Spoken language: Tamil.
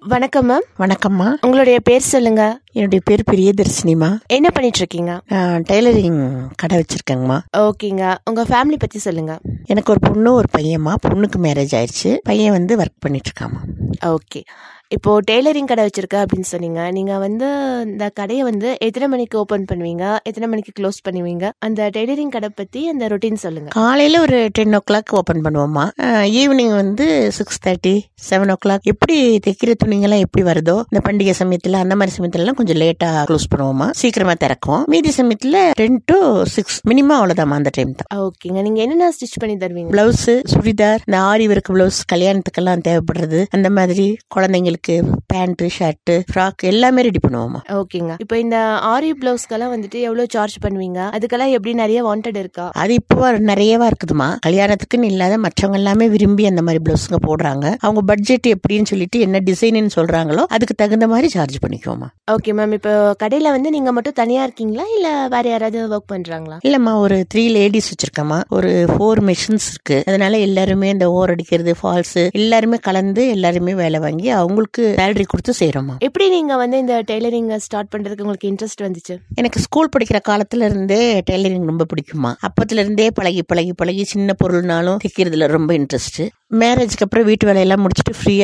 வணக்கம் மேம் வணக்கம்மா உங்களுடைய பேர் சொல்லுங்க என்னுடைய பேர் பிரியதர்ஷினிமா என்ன பண்ணிட்டு இருக்கீங்க நான் டெய்லரிங் கடை வச்சிருக்கேங்கம்மா ஓகேங்க உங்க ஃபேமிலி பத்தி சொல்லுங்க எனக்கு ஒரு பொண்ணு ஒரு பையன்மா பொண்ணுக்கு மேரேஜ் ஆயிடுச்சு பையன் வந்து ஒர்க் பண்ணிட்டு இருக்காமா ஓகே இப்போ டெய்லரிங் கடை வச்சிருக்க அப்படின்னு சொன்னீங்க நீங்க வந்து இந்த கடையை வந்து எத்தனை மணிக்கு ஓபன் பண்ணுவீங்க எத்தனை மணிக்கு க்ளோஸ் பண்ணுவீங்க அந்த டெய்லரிங் கடை பத்தி அந்த ரொட்டீன் சொல்லுங்க காலையில ஒரு டென் ஓ கிளாக் ஓப்பன் பண்ணுவோம்மா ஈவினிங் வந்து six thirty seven o'clock எப்படி தைக்கிற துணிங்கெல்லாம் எப்படி வருதோ இந்த பண்டிகை சமயத்துல அந்த மாதிரி சமயத்துலலாம் கொஞ்சம் லேட்டா க்ளோஸ் பண்ணுவோமா சீக்கிரமா திறக்கும் மீதி சமயத்துல டென் டு சிக்ஸ் மினிமம் அவ்வளவுதாம்மா அந்த டைம் தான் ஓகேங்க நீங்க என்னென்ன ஸ்டிச் பண்ணி தருவீங்க பிளவுஸ் சுடிதார் இந்த ஆரி ஒர்க் பிளவுஸ் கல்யாணத்துக்கெல்லாம் தேவைப்படுறது அந்த மாதிரி குழந்தைங்களுக்கு பேண்ட் ஷர்ட் ஃப்ராக் எல்லாமே ரெடி பண்ணுவோமா ஓகேங்க இப்போ இந்த ஆரி பிளவுஸ்க்கெல்லாம் வந்துட்டு எவ்வளவு சார்ஜ் பண்ணுவீங்க அதுக்கெல்லாம் எப்படி நிறைய வாண்டட் இருக்கா அது இப்போ நிறையவா இருக்குதுமா கல்யாணத்துக்குன்னு இல்லாத மற்றவங்க எல்லாமே விரும்பி அந்த மாதிரி பிளவுஸுங்க போடுறாங்க அவங்க பட்ஜெட் எப்படின்னு சொல்லிட்டு என்ன டிசைன்னு சொல்றாங்களோ அதுக்கு தகுந்த மாதிரி சார்ஜ் பண்ணிக்குவோமா ஓகே மேம் இப்போ கடையில வந்து நீங்க மட்டும் தனியா இருக்கீங்களா இல்ல வேற யாராவது ஒர்க் பண்றாங்களா இல்லம்மா ஒரு த்ரீ லேடிஸ் வச்சிருக்கம்மா ஒரு ஃபோர் மெஷின்ஸ் இருக்கு அதனால எல்லாருமே இந்த ஓர் அடிக்கிறது ஃபால்ஸ் எல்லாருமே கலந்து எல்லாருமே வேலை வாங்கி அவங்களுக்கு சேலரி கொடுத்து செய்யறோமா எப்படி நீங்க வந்து இந்த டெய்லரிங் ஸ்டார்ட் பண்றதுக்கு உங்களுக்கு இன்ட்ரெஸ்ட் வந்துச்சு எனக்கு ஸ்கூல் படிக்கிற காலத்துல இருந்தே டெய்லரிங் ரொம்ப பிடிக்குமா அப்பத்துல இருந்தே பழகி பழகி பழகி சின்ன பொருள்னாலும் தைக்கிறதுல ரொம்ப இன்ட்ரெஸ்ட் மேரேஜ்க்கு அப்புறம் வீட்டு வேலையெல்லாம் முடிச்சுட்டு ஃப்ரீயா